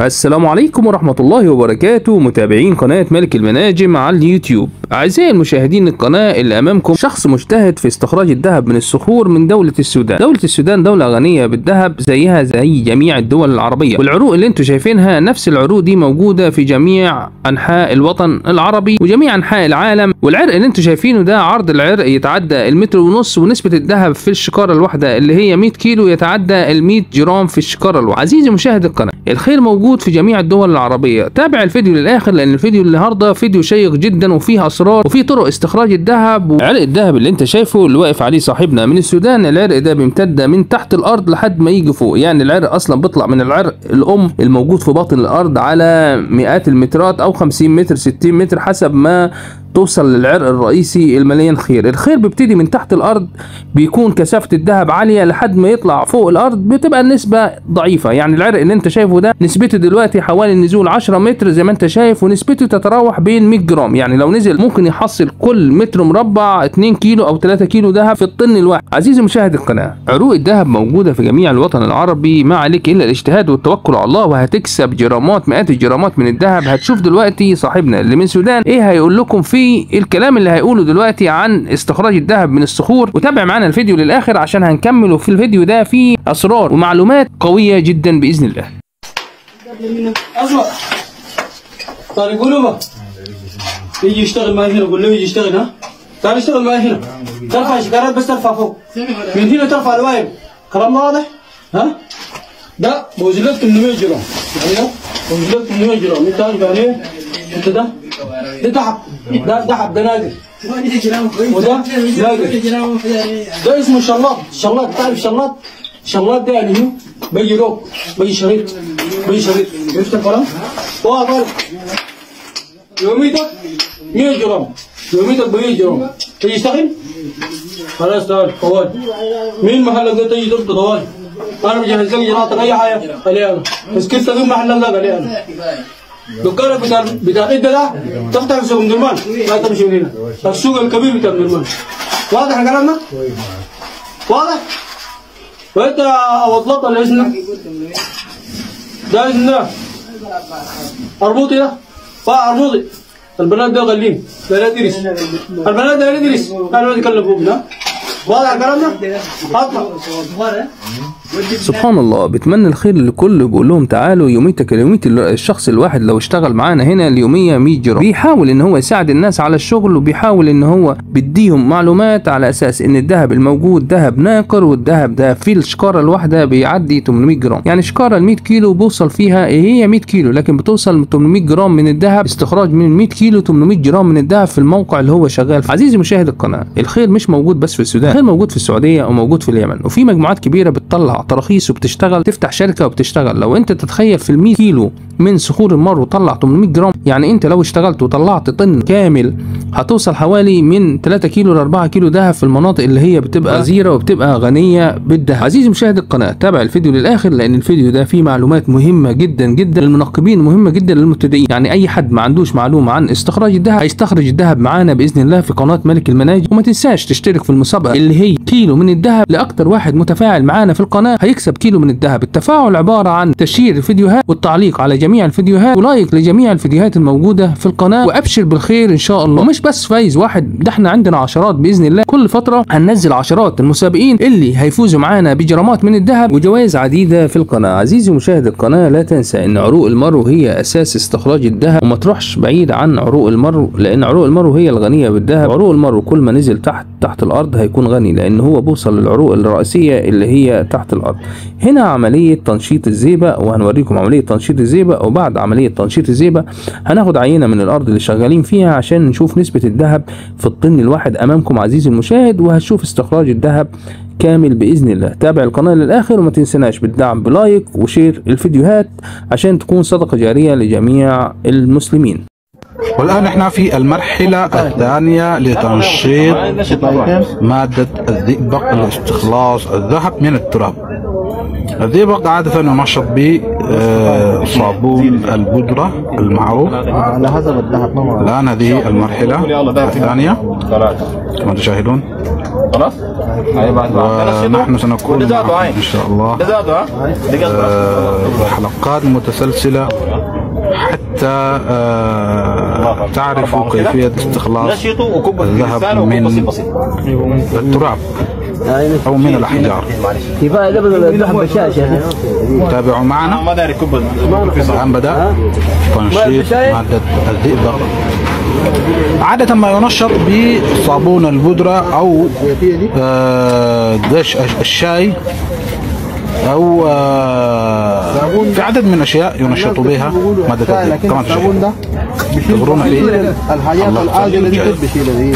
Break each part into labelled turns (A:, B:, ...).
A: السلام عليكم ورحمة الله وبركاته متابعين قناة ملك المناجم على اليوتيوب أعزائي المشاهدين القناة اللي أمامكم شخص مجتهد في استخراج الذهب من الصخور من دولة السودان دولة السودان دولة غنية بالذهب زيها زي جميع الدول العربية والعروق اللي انتم شايفينها نفس العروق دي موجودة في جميع أنحاء الوطن العربي وجميع أنحاء العالم والعرق اللي انتم شايفينه ده عرض العرق يتعدى المتر ونص ونسبة الذهب في الشكارة الواحدة اللي هي 100 كيلو يتعدى ال 100 جرام في الشكارة الواحدة عزيزي مشاهد القناة الخير موجود في جميع الدول العربية تابع الفيديو للآخر لأن الفيديو النهاردة فيديو شيق جدا وفيه أسرار وفيه طرق استخراج الذهب وعرق الذهب اللي انت شايفه اللي واقف عليه صاحبنا من السودان العرق ده بيمتد من تحت الأرض لحد ما يجي فوق يعني العرق أصلا بيطلع من العرق الأم الموجود في باطن الأرض على مئات المترات أو 50 متر 60 متر حسب ما توصل للعرق الرئيسي المليان خير الخير بيبتدي من تحت الارض بيكون كثافه الذهب عاليه لحد ما يطلع فوق الارض بتبقى النسبه ضعيفه يعني العرق اللي انت شايفه ده نسبته دلوقتي حوالي النزول 10 متر زي ما انت شايف ونسبته تتراوح بين 100 جرام يعني لو نزل ممكن يحصل كل متر مربع 2 كيلو او 3 كيلو ذهب في الطن الواحد عزيزي مشاهد القناه عروق الذهب موجوده في جميع الوطن العربي ما عليك الا الاجتهاد والتوكل على الله وهتكسب جرامات مئات الجرامات من الذهب هتشوف دلوقتي صاحبنا اللي من السودان ايه هيقول لكم في الكلام اللي هيقوله دلوقتي عن استخراج الذهب من الصخور وتابع معانا الفيديو للاخر عشان هنكمل وفي الفيديو ده فيه اسرار ومعلومات قويه جدا باذن الله
B: اسمع طارق قلوبه يجي يشتغل معي هنا قول له يجي يشتغل ها تعال اشتغل معي هنا ترفع شكارات بس ترفع فوق من هنا ترفع الوايب كلام واضح ها ده بوزن لك 800 جرام يعني ده بوزن لك 800 جرام انت عارف يعني ايه انت ده ده دهب ده دهب ده نادر وده نادر ده اسمه شلاط شلاط تعرف شلاط شلاط ده يعني هو بيجي لوك بيجي شريط بيجي شريط عرفت الكلام؟ واضح يوميتك 100 جرام يوميتك ب 100 جرام تيجي تشتغل؟ خلاص تعال طوال مين محلك ده تيجي تبدا طوال انا مجهز لك جراتك اي حاجه علي انا بس كنت تجيب محل لك علي انا دكانك بتاع بتاع الإدة ده تفتح سوق درمان لا تمشي من هنا السوق الكبير بتاع درمان واضح كلامنا؟ واضح؟ وانت اوضلط ولا اسمك؟ ده اسم ده اربوطي ده فا اربوطي البنات ده غلين لا تدرس البنات ده لا تدرس انا ما اتكلم فوق ده واضح كلامنا؟ اطلع
A: سبحان الله بتمنى الخير لكل بقول لهم تعالوا يوميتك يومية الشخص الواحد لو اشتغل معانا هنا اليومية 100 جرام بيحاول ان هو يساعد الناس على الشغل وبيحاول ان هو بيديهم معلومات على اساس ان الذهب الموجود ذهب ناقر والذهب ده في الشكارة الواحدة بيعدي 800 جرام يعني شكارة ال 100 كيلو بوصل فيها هي 100 كيلو لكن بتوصل 800 جرام من الذهب استخراج من 100 كيلو 800 جرام من الذهب في الموقع اللي هو شغال فيه. عزيزي مشاهد القناة الخير مش موجود بس في السودان الخير موجود في السعودية وموجود في اليمن وفي مجموعات كبيرة بتطلع تراخيص وبتشتغل تفتح شركه وبتشتغل لو انت تتخيل في ال 100 كيلو من صخور المرو طلع 800 جرام يعني انت لو اشتغلت وطلعت طن كامل هتوصل حوالي من 3 كيلو ل 4 كيلو ذهب في المناطق اللي هي بتبقى غزيره وبتبقى غنيه بالذهب عزيزي مشاهد القناه تابع الفيديو للاخر لان الفيديو ده فيه معلومات مهمه جدا جدا للمنقبين مهمه جدا للمبتدئين يعني اي حد ما عندوش معلومه عن استخراج الذهب هيستخرج الذهب معانا باذن الله في قناه ملك المناجم وما تنساش تشترك في المسابقه اللي هي كيلو من الذهب لاكتر واحد متفاعل معانا في القناه هيكسب كيلو من الذهب التفاعل عباره عن تشير الفيديوهات والتعليق على جميع الفيديوهات ولايك لجميع الفيديوهات الموجوده في القناه وابشر بالخير ان شاء الله ومش بس فايز واحد ده احنا عندنا عشرات باذن الله كل فتره هننزل عشرات المسابقين اللي هيفوزوا معانا بجرامات من الذهب وجوائز عديده في القناه عزيزي مشاهد القناه لا تنسى ان عروق المرو هي اساس استخراج الذهب وما تروحش بعيد عن عروق المرو لان عروق المرو هي الغنيه بالذهب عروق المرو كل ما نزل تحت تحت الارض هيكون غني لان هو بوصل للعروق الرئيسيه اللي هي تحت الارض هنا عمليه تنشيط الزيبه وهنوريكم عمليه تنشيط الزيبه وبعد عمليه تنشيط الزيبه هناخد عينه من الارض اللي شغالين فيها عشان نشوف نسبه الذهب في الطن الواحد امامكم عزيزي المشاهد وهتشوف استخراج الذهب كامل باذن الله تابع القناه للاخر وما تنسناش بالدعم بلايك وشير الفيديوهات عشان تكون صدقه جاريه لجميع المسلمين
C: والآن احنا في المرحلة الثانية لتنشيط مادة الزئبق لاستخلاص الذهب من التراب الزئبق عادة ينشط بصابون البودرة المعروف
D: على حسب الذهب
C: الآن هذه المرحلة الثانية كما تشاهدون
D: خلاص هاي بعد
C: ونحن سنكون معكم إن شاء الله
D: ده زادوا ها ده
C: آه، حلقات متسلسلة حتى آه، تعرفوا كيفية استخلاص
D: نشيطه وكب
C: الذهب
D: اللسان وكب
C: من
D: بسيط بسيط
C: التراب أو من الأحجار
E: كفايه ده الذهب بشاشه
C: تابعوا
D: انا
C: معنا
D: ما داري كب في صوت
C: الآن بدأ تنشيط مادة الزئبق عادة ما ينشط بصابون البودرة أو آه، دش الشاي أو آه، في عدد من الأشياء ينشط بها مادة الزئبق كما تشاهدون تغرون في
E: الحاجات العاجله دي بشيلها دي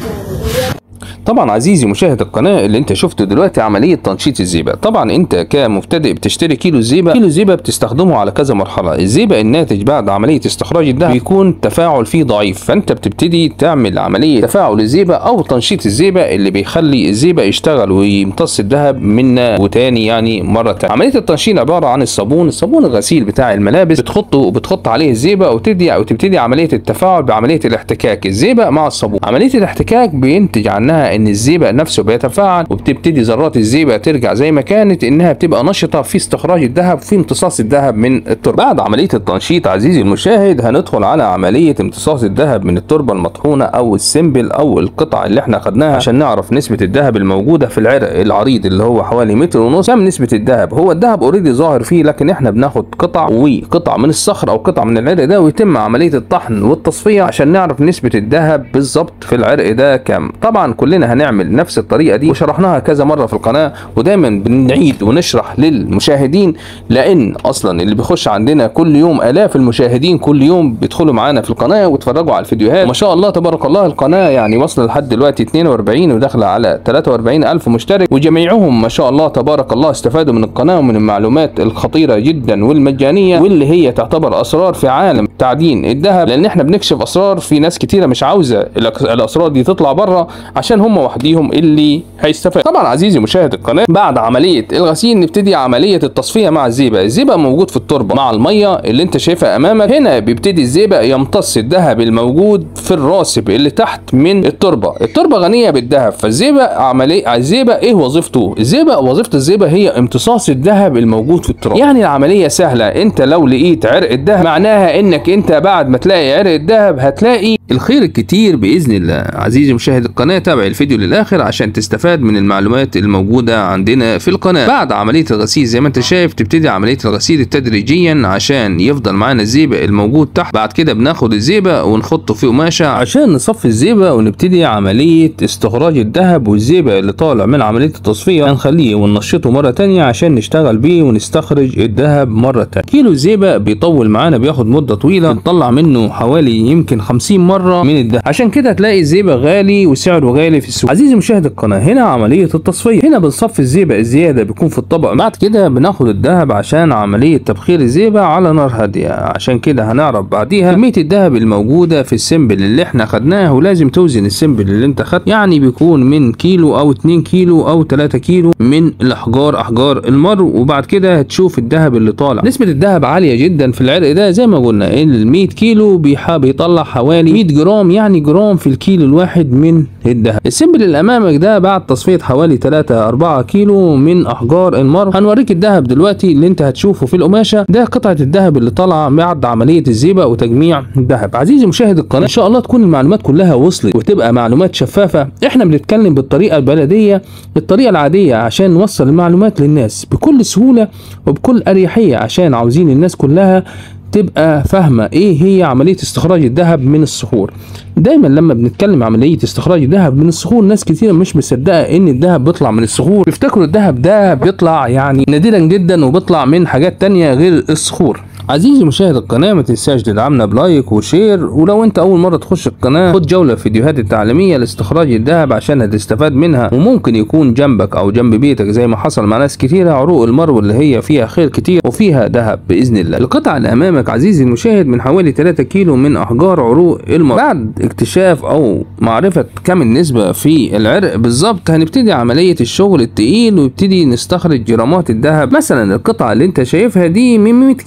A: طبعا عزيزي مشاهد القناة اللي انت شفته دلوقتي عملية تنشيط الزيبق طبعا انت كمبتدئ بتشتري كيلو الزيبق كيلو الزيبق بتستخدمه على كذا مرحلة الزيبق الناتج بعد عملية استخراج الدهب بيكون التفاعل فيه ضعيف فانت بتبتدي تعمل عملية تفاعل الزيبق او تنشيط الزيبق اللي بيخلي الزيبق يشتغل ويمتص الدهب منا وتاني يعني مرة تانية عملية التنشيط عبارة عن الصابون الصابون الغسيل بتاع الملابس بتحطه وبتحط عليه الزيبق وتبتدي او تبتدي عملية التفاعل بعملية الاحتكاك الزيبق مع الصابون عملية الاحتكاك بينتج عنها ان الزيبق نفسه بيتفاعل وبتبتدي ذرات الزيبق ترجع زي ما كانت انها بتبقى نشطه في استخراج الذهب في امتصاص الذهب من التربه بعد عمليه التنشيط عزيزي المشاهد هندخل على عمليه امتصاص الذهب من التربه المطحونه او السمبل او القطع اللي احنا خدناها عشان نعرف نسبه الذهب الموجوده في العرق العريض اللي هو حوالي متر ونص كم نسبه الذهب هو الذهب اوريدي ظاهر فيه لكن احنا بناخد قطع وقطع من الصخر او قطع من العرق ده ويتم عمليه الطحن والتصفيه عشان نعرف نسبه الذهب بالظبط في العرق ده كام طبعا كلنا هنعمل نفس الطريقه دي وشرحناها كذا مره في القناه ودايما بنعيد ونشرح للمشاهدين لان اصلا اللي بيخش عندنا كل يوم الاف المشاهدين كل يوم بيدخلوا معانا في القناه ويتفرجوا على الفيديوهات وما شاء الله تبارك الله القناه يعني واصله لحد دلوقتي 42 وداخله على 43 الف مشترك وجميعهم ما شاء الله تبارك الله استفادوا من القناه ومن المعلومات الخطيره جدا والمجانيه واللي هي تعتبر اسرار في عالم تعدين الذهب لان احنا بنكشف اسرار في ناس كتيره مش عاوزه الأك- الاسرار دي تطلع بره عشان هم وحديهم اللي هيستفاد طبعا عزيزي مشاهد القناه بعد عمليه الغسيل نبتدي عمليه التصفيه مع الزيبق الزيبق موجود في التربه مع الميه اللي انت شايفها امامك هنا بيبتدي الزيبق يمتص الذهب الموجود في الراسب اللي تحت من التربه التربه غنيه بالذهب فالزيبق عمليه الزيبق ايه وظيفته الزيبق وظيفه الزيبق هي امتصاص الذهب الموجود في التراب يعني العمليه سهله انت لو لقيت عرق الذهب معناها انك انت بعد ما تلاقي عرق الذهب هتلاقي الخير الكتير باذن الله عزيزي مشاهد القناه تابع الفيديو للاخر عشان تستفاد من المعلومات الموجوده عندنا في القناه بعد عمليه الغسيل زي ما انت شايف تبتدي عمليه الغسيل تدريجيا عشان يفضل معانا الزيبق الموجود تحت بعد كده بناخد الزيبق ونحطه في قماشه عشان نصفي الزيبق ونبتدي عمليه استخراج الذهب والزيبق اللي طالع من عمليه التصفيه هنخليه وننشطه مره تانية عشان نشتغل بيه ونستخرج الذهب مره تانية كيلو الزيبق بيطول معانا بياخد مده طويله بنطلع منه حوالي يمكن 50 مره من الذهب عشان كده تلاقي الزيبق غالي وسعره غالي في السوق عزيزي مشاهد القناه هنا عمليه التصفيه هنا بنصفي الزيبق الزياده بيكون في الطبق بعد كده بناخد الذهب عشان عمليه تبخير الزيبق على نار هاديه عشان كده هنعرف بعديها كميه الذهب الموجوده في السمبل اللي احنا خدناه ولازم توزن السمبل اللي انت خدته يعني بيكون من كيلو او 2 كيلو او 3 كيلو من الاحجار احجار المر وبعد كده هتشوف الذهب اللي طالع نسبه الذهب عاليه جدا في العرق ده زي ما قلنا ال 100 كيلو بيح- بيطلع حوالي 100 جرام يعني جرام في الكيلو الواحد من الذهب السمبل اللي امامك ده بعد تصفيه حوالي 3 4 كيلو من احجار المر هنوريك الذهب دلوقتي اللي انت هتشوفه في القماشه ده قطعه الذهب اللي طالعه بعد عمليه الزيبق وتجميع الذهب عزيزي مشاهد القناه ان شاء الله تكون المعلومات كلها وصلت وتبقى معلومات شفافه احنا بنتكلم بالطريقه البلديه الطريقه العاديه عشان نوصل المعلومات للناس بكل سهوله وبكل اريحيه عشان عاوزين الناس كلها تبقى فاهمه ايه هي عمليه استخراج الذهب من الصخور دايما لما بنتكلم عمليه استخراج الذهب من الصخور ناس كتير مش مصدقه ان الذهب بيطلع من الصخور بيفتكروا الذهب ده بيطلع يعني نادرا جدا وبيطلع من حاجات تانية غير الصخور عزيزي مشاهد القناة ما تنساش تدعمنا بلايك وشير ولو انت اول مرة تخش القناة خد جولة في الفيديوهات التعليمية لاستخراج الذهب عشان هتستفاد منها وممكن يكون جنبك او جنب بيتك زي ما حصل مع ناس كتيرة عروق المرو اللي هي فيها خير كتير وفيها ذهب باذن الله القطعة اللي امامك عزيزي المشاهد من حوالي 3 كيلو من احجار عروق المرو بعد اكتشاف او معرفة كم النسبة في العرق بالظبط هنبتدي عملية الشغل التقيل ويبتدي نستخرج جرامات الذهب مثلا القطعة اللي انت شايفها دي من 100 كيلو من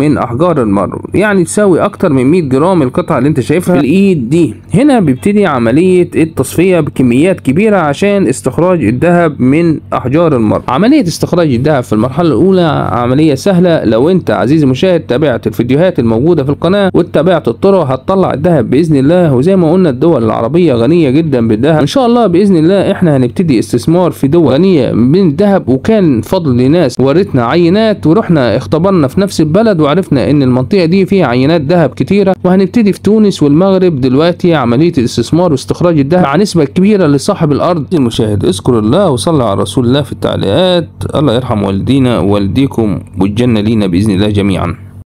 A: من احجار المرمر يعني تساوي اكتر من 100 جرام القطعه اللي انت شايفها في الايد دي هنا بيبتدي عمليه التصفيه بكميات كبيره عشان استخراج الذهب من احجار المرمر عمليه استخراج الذهب في المرحله الاولى عمليه سهله لو انت عزيزي المشاهد تابعت الفيديوهات الموجوده في القناه واتبعت الطرق هتطلع الذهب باذن الله وزي ما قلنا الدول العربيه غنيه جدا بالذهب ان شاء الله باذن الله احنا هنبتدي استثمار في دول غنيه بالذهب وكان فضل لناس ورتنا عينات ورحنا اختبرنا في نفس البلد وعرفنا ان المنطقه دي فيها عينات ذهب كتيره وهنبتدي في تونس والمغرب دلوقتي عمليه الاستثمار واستخراج الذهب مع نسبه كبيره لصاحب الارض المشاهد اذكر الله وصلى على رسول الله في التعليقات الله يرحم والدينا ووالديكم والجنه لينا باذن الله جميعا